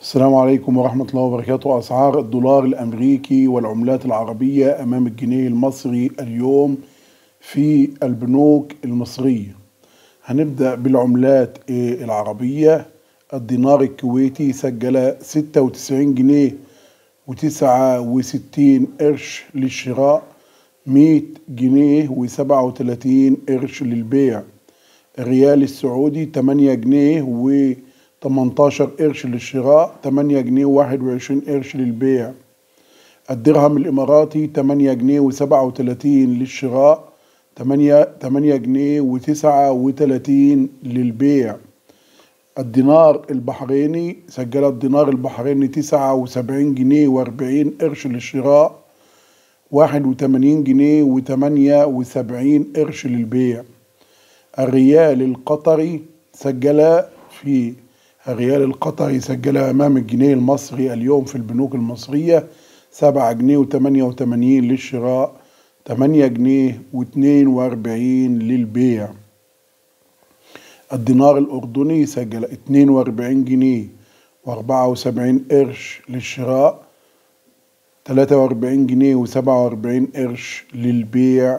السلام عليكم ورحمة الله وبركاته أسعار الدولار الأمريكي والعملات العربية أمام الجنيه المصري اليوم في البنوك المصرية هنبدأ بالعملات العربية الدينار الكويتي سجل 96 جنيه وتسعة وستين قرش للشراء مية جنيه وسبعة وتلاتين قرش للبيع الريال السعودي تمانية جنيه و 18 قرش للشراء 8 جنيه و21 قرش للبيع الدرهم الإماراتي 8 جنيه و37 للشراء 8 8 جنيه و39 للبيع الدينار البحريني سجل الدينار البحريني 79 جنيه و40 قرش للشراء 81 جنيه و78 قرش للبيع الريال القطري سجل في الريال القطري سجل أمام الجنيه المصري اليوم في البنوك المصرية سبعة جنيه وثمانية وثمانين للشراء ثمانية جنيه واثنين وأربعين للبيع الدينار الأردني سجل اثنين وأربعين جنيه وأربعة وسبعين قرش للشراء ثلاثة وأربعين جنيه وسبعة وأربعين قرش للبيع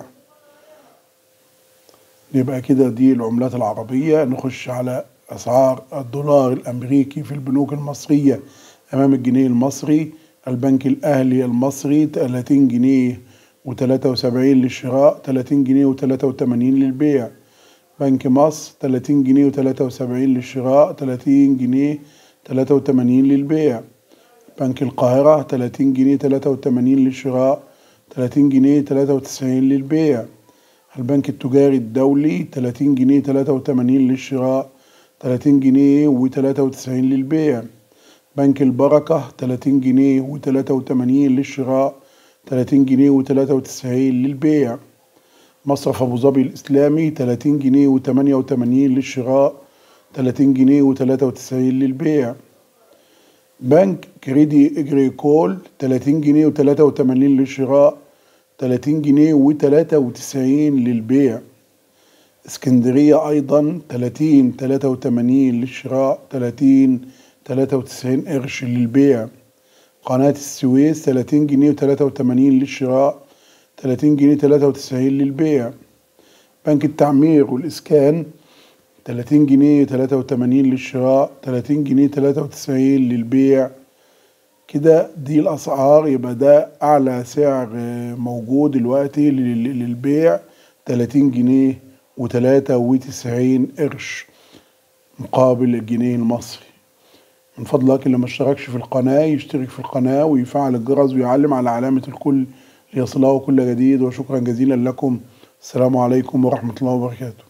يبقى كده دي العملات العربية نخش على أسعار الدولار الأمريكي في البنوك المصرية أمام الجنيه المصري البنك الأهلي المصري 30 جنيه و73 للشراء 30 جنيه و83 للبيع بنك مصر 30 جنيه و73 للشراء 30 جنيه 83 للبيع بنك القاهرة 30 جنيه 83 للشراء 30 جنيه 93 للبيع البنك التجاري الدولي 30 جنيه 83 للشراء 30 جنيه و93 للبيع بنك البركة 30 جنيه و83 للشراء 30 جنيه و93 للبيع مصرف أبو ظبي الإسلامي 30 جنيه و88 للشراء 30 جنيه و93 للبيع بنك كريدي إجريكول 30 جنيه و83 للشراء 30 جنيه و93 للبيع اسكندرية أيضا 30 83 للشراء 30 93 قرش للبيع قناة السويس 30 جنيه و83 للشراء 30 جنيه 93 للبيع بنك التعمير والإسكان 30 جنيه 83 للشراء 30 جنيه 93 للبيع كده دي الأسعار يبقى ده أعلى سعر موجود دلوقتي للبيع 30 جنيه وتلاتة وتسعين قرش مقابل الجنيه المصري من فضلك اللي ما اشتركش في القناة يشترك في القناة ويفعل الجرس ويعلم على علامة الكل ليصله كل جديد وشكرا جزيلا لكم السلام عليكم ورحمة الله وبركاته